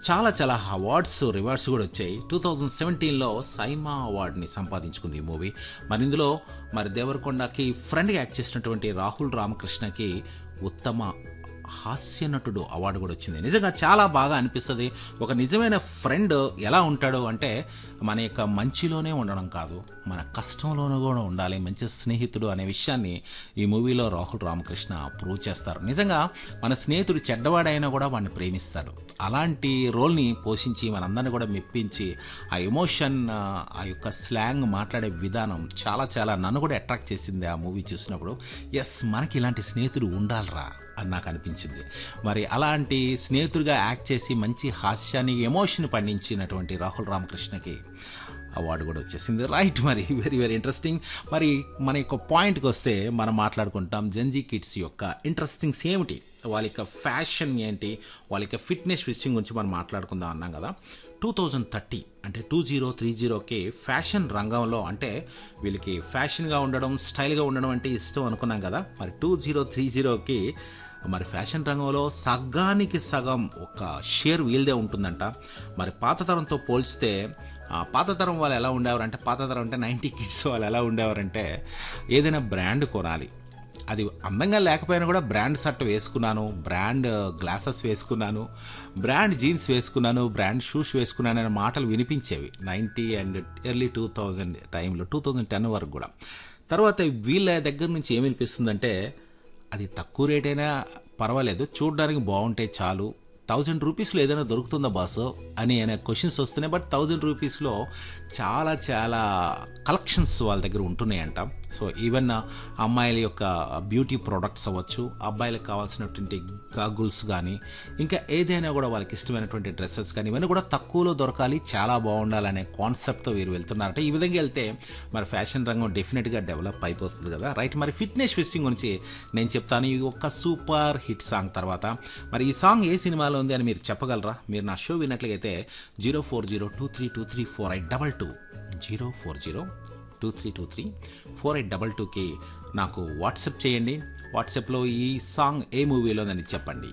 చాలా చాలా awards rewards కూడా వచ్చాయి టూ థౌజండ్ సెవెంటీన్లో సైమా అవార్డ్ని సంపాదించుకుంది ఈ మూవీ మరి ఇందులో మరి దేవరకొండకి ఫ్రెండ్గా యాక్ట్ చేసినటువంటి రాహుల్ రామకృష్ణకి ఉత్తమ హాస్య నటుడు అవార్డు కూడా వచ్చింది నిజంగా చాలా బాగా అనిపిస్తుంది ఒక నిజమైన ఫ్రెండ్ ఎలా ఉంటాడు అంటే మన యొక్క మంచిలోనే ఉండడం కాదు మన కష్టంలోనూ కూడా ఉండాలి మంచి స్నేహితుడు అనే విషయాన్ని ఈ మూవీలో రాహుల్ రామకృష్ణ ప్రూవ్ చేస్తారు నిజంగా మన స్నేహితుడు చెడ్డవాడైనా కూడా వాడిని ప్రేమిస్తాడు అలాంటి రోల్ని పోషించి మనందరిని కూడా మెప్పించి ఆ ఎమోషన్ ఆ యొక్క స్లాంగ్ మాట్లాడే విధానం చాలా చాలా నన్ను కూడా అట్రాక్ట్ చేసింది ఆ మూవీ చూసినప్పుడు ఎస్ మనకి ఇలాంటి స్నేహితుడు ఉండాలిరా అని నాకు అనిపించింది మరి అలాంటి స్నేహితుడిగా యాక్ట్ చేసి మంచి హాస్యాన్ని ఎమోషన్ పండించినటువంటి రాహుల్ రామకృష్ణకి అవార్డు కూడా వచ్చేసింది రైట్ మరి వెరీ వెరీ ఇంట్రెస్టింగ్ మరి మన యొక్క పాయింట్కి వస్తే మనం మాట్లాడుకుంటాం జంజీ కిడ్స్ యొక్క ఇంట్రెస్టింగ్స్ ఏమిటి వాళ్ళ యొక్క ఫ్యాషన్ ఏంటి వాళ్ళ యొక్క ఫిట్నెస్ విషయం గురించి మనం మాట్లాడుకుందాం అన్నాం కదా టూ థౌజండ్ థర్టీ అంటే టూ జీరో త్రీ జీరోకి ఫ్యాషన్ రంగంలో అంటే వీళ్ళకి ఫ్యాషన్గా ఉండడం స్టైల్గా ఉండడం అంటే ఇష్టం అనుకున్నాం కదా మరి టూ జీరో త్రీ జీరోకి మరి ఫ్యాషన్ రంగంలో సగానికి సగం ఒక షేర్ వీల్దే ఉంటుందంట మరి పాత తరంతో పోల్చితే ఆ, పాత తరం వాళ్ళు ఎలా ఉండేవారంటే పాత తరం అంటే నైంటీ కిడ్స్ వాళ్ళు ఎలా ఉండేవారంటే ఏదైనా బ్రాండ్ కొనాలి అది అందంగా లేకపోయినా కూడా బ్రాండ్ షర్ట్ వేసుకున్నాను బ్రాండ్ గ్లాసెస్ వేసుకున్నాను బ్రాండ్ జీన్స్ వేసుకున్నాను బ్రాండ్ షూస్ వేసుకున్నాను అనే మాటలు వినిపించేవి ninety and early two thousand టైంలో టూ థౌజండ్ టెన్ వరకు కూడా తర్వాత వీళ్ళ దగ్గర నుంచి ఏమి వినిపిస్తుందంటే అది తక్కువ రేట్ అయినా పర్వాలేదు చూడడానికి బాగుంటే చాలు థౌజండ్ రూపీస్లో ఏదైనా దొరుకుతుందా బాస్ అని అనే క్వశ్చన్స్ వస్తున్నాయి బట్ థౌజండ్ రూపీస్లో చాలా చాలా కలెక్షన్స్ వాళ్ళ దగ్గర ఉంటున్నాయంట సో ఈవెన్ అమ్మాయిల యొక్క బ్యూటీ ప్రోడక్ట్స్ అవ్వచ్చు అబ్బాయిలకు కావాల్సినటువంటి గాగుల్స్ కానీ ఇంకా ఏదైనా కూడా వాళ్ళకి ఇష్టమైనటువంటి డ్రెస్సెస్ కానీ ఇవన్నీ కూడా తక్కువలో దొరకాలి చాలా బాగుండాలనే కాన్సెప్ట్తో వీరు వెళ్తున్నారంటే ఈ విధంగా వెళ్తే మరి ఫ్యాషన్ రంగం డెఫినెట్గా డెవలప్ అయిపోతుంది కదా రైట్ మరి ఫిట్నెస్ విషయం గురించి నేను చెప్తాను ఈ ఒక్క సూపర్ హిట్ సాంగ్ తర్వాత మరి ఈ సాంగ్ ఏ సినిమాలో ఉంది అని మీరు చెప్పగలరా మీరు నా షో విన్నట్లయితే zero four zero two three two three four eight double two zero four zero two three two three four eight double టూకి నాకు వాట్సాప్ చేయండి వాట్సాప్లో ఈ సాంగ్ ఏ మూవీలోదని చెప్పండి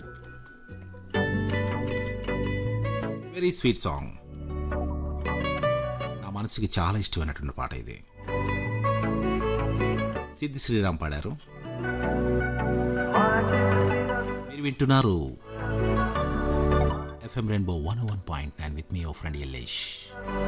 వెరీ స్వీట్ సాంగ్ నా మనసుకి చాలా ఇష్టమైనటువంటి పాట ఇది సిద్ధి శ్రీరామ్ పాడారు మీరు వింటున్నారు FM rainbow one one point nine with మీ ఓ ఫ్రెండ్ ఎల్లేష్